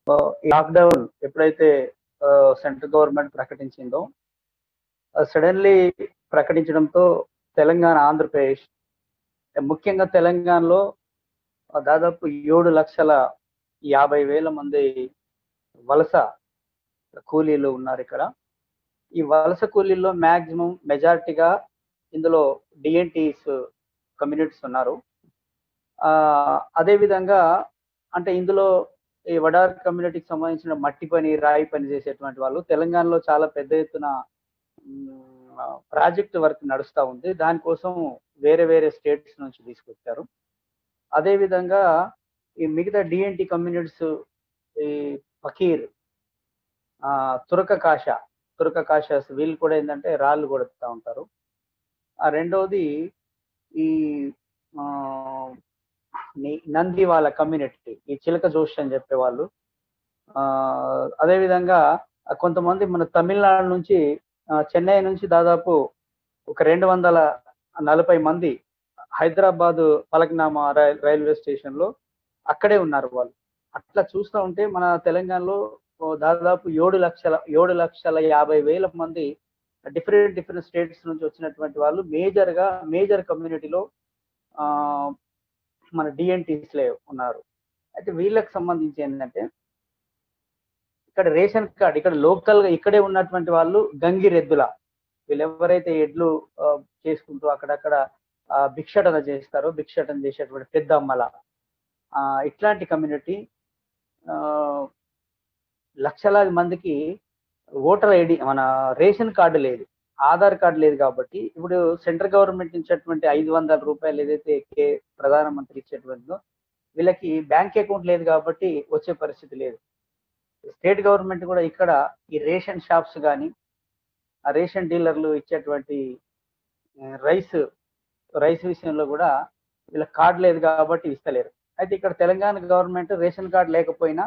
lockdown ఎప్పుడైతే central government ప్రకటించిందో suddenly ప్రకటించడంతో తెలంగాణ ఆంధ్రప్రదేశ్ ముఖ్యంగా తెలంగాణలో దాదాపు ఏడు లక్షల యాభై వేల మంది వలస కూలీలు ఉన్నారు ఇక్కడ ఈ వలస కూలీల్లో మ్యాక్సిమం మెజారిటీగా ఇందులో డిఎన్టీస్ కమ్యూనిటీస్ ఉన్నారు ఆ, అదేవిధంగా అంటే ఇందులో ఈ వడార్ కమ్యూనిటీకి సంబంధించిన మట్టి పని రాయి పని చేసేటువంటి వాళ్ళు తెలంగాణలో చాలా పెద్ద ఎత్తున ప్రాజెక్ట్ వర్క్ నడుస్తూ ఉంది దానికోసం వేరే వేరే స్టేట్స్ నుంచి తీసుకొచ్చారు అదేవిధంగా ఈ మిగతా డిఎన్టీ కమ్యూనిటీస్ ఈ ఫకీర్ ఆ, తురక కాష తురక కాషాస్ వీళ్ళు కూడా ఏంటంటే రాళ్ళు కొడుతూ ఉంటారు ఆ రెండవది ఈ ఆ, ని- నంది వాళ్ళ కమ్యూనిటీ ఈ చిలక జోషి అని చెప్పేవాళ్ళు ఆ, అదేవిధంగా కొంతమంది మన తమిళనాడు నుంచి ఆ, చెన్నై నుంచి దాదాపు ఒక రెండు వందల నలభై మంది Hyderabad Falaknuma rail railway station లో అక్కడే ఉన్నారు వాళ్ళు అట్లా చూస్తూ ఉంటే మన తెలంగాణలో ఓ దాదాపు ఏడు లక్షల ఏడు లక్షల యాభై వేల మంది డిఫరెంట్ డిఫరెంట్ స్టేట్స్ నుంచి వచ్చినటువంటి వాళ్ళు మేజర్ గా మేజర్ కమ్యూనిటీలో ఆ మన డిఎన్టీస్ లే ఉన్నారు అయితే వీళ్ళకి సంబంధించి ఏంటంటే ఇక్కడ రేషన్ కార్డ్ ఇక్కడ లోకల్ గా ఇక్కడే ఉన్నటువంటి వాళ్ళు గంగిరెద్దుల వీళ్ళు ఎవరైతే ఎడ్లు ఆ, చేసుకుంటూ అక్కడక్కడ ఆ, భిక్షాటన చేస్తారో భిక్షాటన చేసేటువంటి పెద్ద అమ్మల ఆ, ఇట్లాంటి కమ్యూనిటీ లక్షలాది మందికి ఓటర్ ఐడి మన రేషన్ కార్డు లేదు ఆధార్ కార్డు లేదు కాబట్టి ఇప్పుడు సెంట్రల్ గవర్నమెంట్ ఇచ్చేటువంటి ఐదు వందల రూపాయలు ఏదైతే కే ప్రధానమంత్రి ఇచ్చేటువంటిదో వీళ్ళకి బ్యాంక్ అకౌంట్ లేదు కాబట్టి వచ్చే పరిస్థితి లేదు స్టేట్ గవర్నమెంట్ కూడా ఇక్కడ ఈ రేషన్ షాప్స్ కానీ ఆ రేషన్ డీలర్లు ఇచ్చేటువంటి ఆ, రైస్ రైస్ విషయంలో కూడా వీళ్ళకి కార్డు లేదు కాబట్టి ఇస్తలేరు అయితే ఇక్కడ తెలంగాణ గవర్నమెంట్ రేషన్ కార్డు లేకపోయినా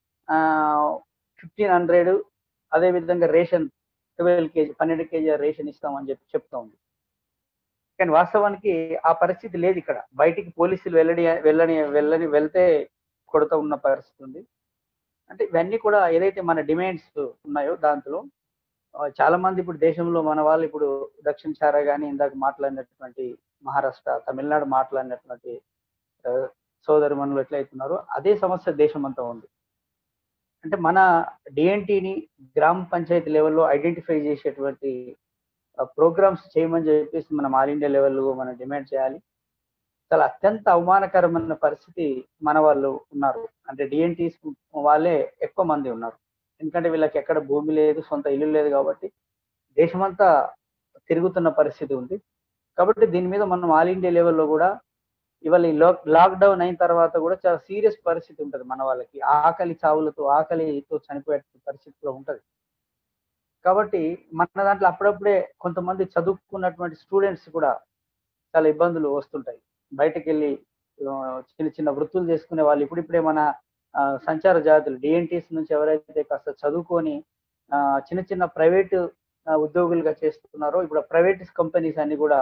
ఫిఫ్టీన్ హండ్రెడ్ అదేవిధంగా రేషన్ ట్వెల్వ్ కేజీ పన్నెండు కేజీ రేషన్ ఇస్తామని చెప్పి చెప్తా ఉంది కానీ వాస్తవానికి ఆ పరిస్థితి లేదు ఇక్కడ బయటికి పోలీసులు వెళ్ళని వెళ్ళని వెళ్ళని వెళ్తే కొడుతూ ఉన్న పరిస్థితి ఉంది అంటే ఇవన్నీ కూడా ఏదైతే మన డిమాండ్స్ ఉన్నాయో దాంట్లో ఆ, చాలా మంది ఇప్పుడు దేశంలో మన వాళ్ళు ఇప్పుడు దక్షిణ చారా కానీ ఇందాక మాట్లాడినటువంటి మహారాష్ట్ర తమిళనాడు మాట్లాడినటువంటి ఆ, సోదరి మనులు ఎట్లయితున్నారో అదే సమస్య దేశం అంతా ఉంది అంటే మన డిఎన్టీని గ్రామ పంచాయతీ లెవెల్లో ఐడెంటిఫై చేసేటువంటి ప్రోగ్రామ్స్ చేయమని చెప్పేసి మనం ఆల్ ఇండియా లెవెల్లో మనం డిమాండ్ చేయాలి చాలా అత్యంత అవమానకరమైన పరిస్థితి మన వాళ్ళు ఉన్నారు అంటే డిఎన్టీస్ వాళ్ళే ఎక్కువ మంది ఉన్నారు ఎందుకంటే వీళ్ళకి ఎక్కడ భూమి లేదు సొంత ఇల్లు లేదు కాబట్టి దేశమంతా తిరుగుతున్న పరిస్థితి ఉంది కాబట్టి దీని మీద మనం ఆల్ ఇండియా లెవెల్లో కూడా ఇవాళ ఈ లాక్ లాక్డౌన్ అయిన తర్వాత కూడా చాలా సీరియస్ పరిస్థితి ఉంటుంది మన వాళ్ళకి ఆకలి చావులతో ఆకలితో చనిపోయే పరిస్థితిలో ఉంటది కాబట్టి మన దాంట్లో అప్పుడప్పుడే కొంతమంది చదువుకున్నటువంటి స్టూడెంట్స్ కూడా చాలా ఇబ్బందులు వస్తుంటాయి బయటకు వెళ్ళి ఆ, చిన్న చిన్న వృత్తులు చేసుకునే వాళ్ళు ఇప్పుడిప్పుడే మన ఆ, సంచార జాతులు డిఎన్టీస్ నుంచి ఎవరైతే కాస్త చదువుకొని ఆ, చిన్న చిన్న ప్రైవేట్ ఉద్యోగులుగా చేస్తున్నారో ఇప్పుడు ప్రైవేట్ కంపెనీస్ అన్ని కూడా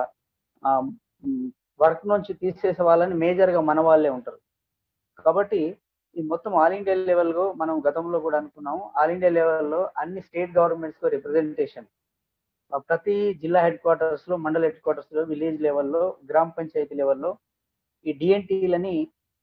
వర్క్ నుంచి తీసేసే వాళ్ళని మేజర్ గా మన వాళ్ళే ఉంటారు కాబట్టి ఈ మొత్తం ఆల్ ఇండియా లెవెల్లో మనం గతంలో కూడా అనుకున్నాము ఆల్ ఇండియా లెవెల్లో అన్ని స్టేట్ గవర్నమెంట్స్ తో రిప్రజెంటేషన్ ప్రతి జిల్లా హెడ్ క్వార్టర్స్ లో మండల హెడ్ క్వార్టర్స్ లో విలేజ్ లెవెల్లో గ్రామ పంచాయతీ లెవెల్లో ఈ డిఎన్టీలని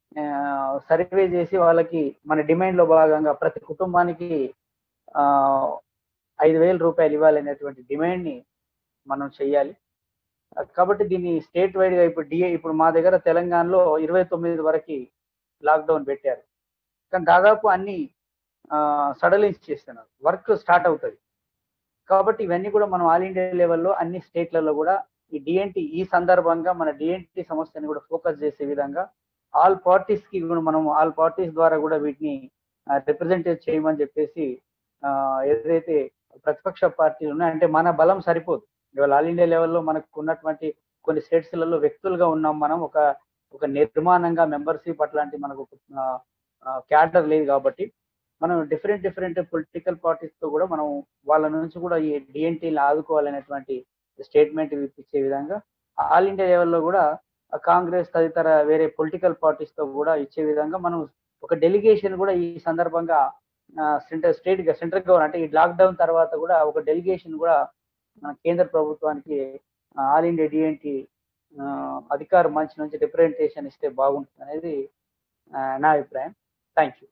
సర్వే చేసి వాళ్ళకి మన డిమాండ్ లో భాగంగా ప్రతి కుటుంబానికి ఆ, ఐదు వేల రూపాయలు ఇవ్వాలనేటువంటి డిమాండ్ ని మనం చెయ్యాలి కాబట్టి దీన్ని స్టేట్ వైడ్ గా ఇప్పుడు డిఏ ఇప్పుడు మా దగ్గర తెలంగాణలో ఇరవై తొమ్మిది వరకు లాక్డౌన్ పెట్టారు కానీ దాదాపు అన్ని సడలించి చేస్తున్నారు వర్క్ స్టార్ట్ అవుతుంది కాబట్టి ఇవన్నీ కూడా మనం ఆల్ ఇండియా లెవెల్లో అన్ని స్టేట్లలో కూడా ఈ డిఎన్టీ ఈ సందర్భంగా మన డిఎన్టీ సమస్యని కూడా ఫోకస్ చేసే విధంగా ఆల్ పార్టీస్ కి కూడా మనం ఆల్ పార్టీస్ ద్వారా కూడా వీటిని రిప్రజెంట్ చేయమని చెప్పేసి ఆ, ఏదైతే ప్రతిపక్ష పార్టీలు ఉన్నాయి అంటే మన బలం సరిపోదు ఇవాళ ఆల్ ఇండియా లెవెల్లో మనకు ఉన్నటువంటి కొన్ని స్టేట్స్లలో వ్యక్తులుగా ఉన్నాం మనం ఒక ఒక నిర్మాణంగా మెంబర్షిప్ అట్లాంటి మనకు క్యాడర్ లేదు కాబట్టి మనం డిఫరెంట్ డిఫరెంట్ పొలిటికల్ పార్టీస్ తో కూడా మనం వాళ్ళ నుంచి కూడా ఈ డిఎన్టీని ఆదుకోవాలనేటువంటి స్టేట్మెంట్ ఇచ్చే విధంగా ఆల్ ఇండియా లెవెల్లో కూడా కాంగ్రెస్ తదితర వేరే పొలిటికల్ పార్టీస్ తో కూడా ఇచ్చే విధంగా మనం ఒక డెలిగేషన్ కూడా ఈ సందర్భంగా సెంట్రల్ స్టేట్ సెంట్రల్ గవర్నమెంట్ అంటే ఈ లాక్డౌన్ తర్వాత కూడా ఒక డెలిగేషన్ కూడా మన కేంద్ర ప్రభుత్వానికి ఆల్ ఇండియా డిఎన్టీ అధికార మంచి నుంచి రిప్రజెంటేషన్ ఇస్తే బాగుంటుంది అనేది ఆ, నా అభిప్రాయం థ్యాంక్ యూ